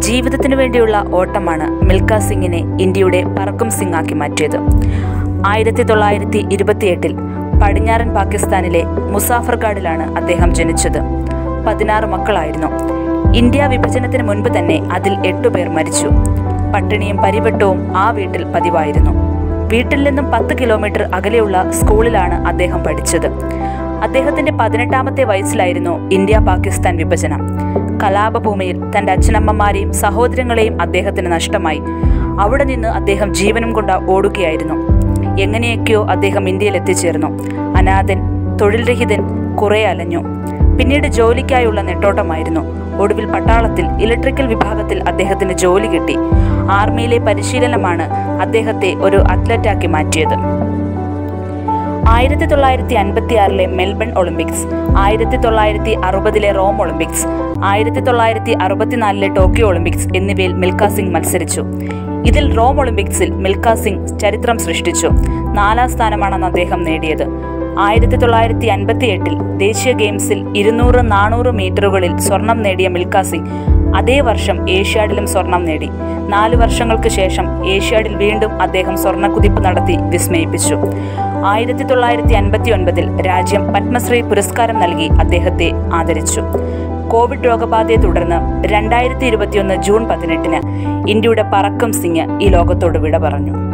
ജീവിതത്തിനു വേണ്ടിയുള്ള ഓട്ടമാണ് മിൽഖ സിംഗിനെ ഇന്ത്യയുടെ പറക്കും സിംഗാക്കി മാറ്റിയത് ആയിരത്തി തൊള്ളായിരത്തി ഇരുപത്തിയെട്ടിൽ പടിഞ്ഞാറൻ പാകിസ്ഥാനിലെ മുസാഫർഗാഡിലാണ് അദ്ദേഹം ജനിച്ചത് പതിനാറ് മക്കളായിരുന്നു ഇന്ത്യ വിഭജനത്തിന് മുൻപ് തന്നെ അതിൽ എട്ടുപേർ മരിച്ചു പട്ടിണിയും പരിവട്ടവും ആ വീട്ടിൽ പതിവായിരുന്നു വീട്ടിൽ നിന്നും പത്ത് കിലോമീറ്റർ അകലെയുള്ള സ്കൂളിലാണ് അദ്ദേഹം പഠിച്ചത് അദ്ദേഹത്തിന്റെ പതിനെട്ടാമത്തെ വയസ്സിലായിരുന്നു ഇന്ത്യ പാകിസ്ഥാൻ വിഭജനം കലാപഭൂമിയിൽ തന്റെ അച്ഛനമ്മമാരെയും സഹോദരങ്ങളെയും അദ്ദേഹത്തിന് നഷ്ടമായി അവിടെ നിന്ന് അദ്ദേഹം ജീവനും കൊണ്ട് ഓടുകയായിരുന്നു എങ്ങനെയൊക്കെയോ അദ്ദേഹം ഇന്ത്യയിൽ എത്തിച്ചേർന്നു അനാഥൻ തൊഴിൽ രഹിതൻ കുറെ അലഞ്ഞു പിന്നീട് ജോലിക്കായുള്ള നെട്ടോട്ടമായിരുന്നു ഒടുവിൽ പട്ടാളത്തിൽ ഇലക്ട്രിക്കൽ വിഭാഗത്തിൽ അദ്ദേഹത്തിന് ജോലി കിട്ടി ആർമിയിലെ പരിശീലനമാണ് അദ്ദേഹത്തെ ഒരു അത്ലറ്റാക്കി മാറ്റിയത് ആയിരത്തി തൊള്ളായിരത്തി അൻപത്തി ആറിലെ മെൽബൺ ഒളിമ്പിക്സ് ആയിരത്തി തൊള്ളായിരത്തി അറുപതിലെ റോം ഒളിമ്പിക്സ് ആയിരത്തി തൊള്ളായിരത്തി അറുപത്തിനാലിലെ ടോക്കിയോ ഒളിമ്പിക്സ് എന്നിവയിൽ മിൽഖ സിംഗ് മത്സരിച്ചു ഇതിൽ റോം ഒളിമ്പിക്സിൽ മിൽഖ സിംഗ് ചരിത്രം സൃഷ്ടിച്ചു നാലാം സ്ഥാനമാണെന്ന് അദ്ദേഹം നേടിയത് ആയിരത്തി തൊള്ളായിരത്തി അൻപത്തി എട്ടിൽ ദേശീയ ഗെയിംസിൽ ഇരുന്നൂറ് നാനൂറ് മീറ്ററുകളിൽ സ്വർണം നേടിയ മിൽഖ സിംഗ് അതേ വർഷം ഏഷ്യാഡിലും സ്വർണം നേടി നാല് വർഷങ്ങൾക്ക് ശേഷം ഏഷ്യാഡിൽ വീണ്ടും അദ്ദേഹം സ്വർണ്ണക്കുതിപ്പ് നടത്തി വിസ്മയിപ്പിച്ചു ആയിരത്തി തൊള്ളായിരത്തി അൻപത്തി ഒൻപതിൽ രാജ്യം പത്മശ്രീ പുരസ്കാരം നൽകി അദ്ദേഹത്തെ ആദരിച്ചു കോവിഡ് രോഗബാധയെ തുടർന്ന് രണ്ടായിരത്തി ഇരുപത്തിയൊന്ന് ജൂൺ പതിനെട്ടിന് ഇന്ത്യയുടെ പറക്കം സിംഗ് ഈ ലോകത്തോട് വിട പറഞ്ഞു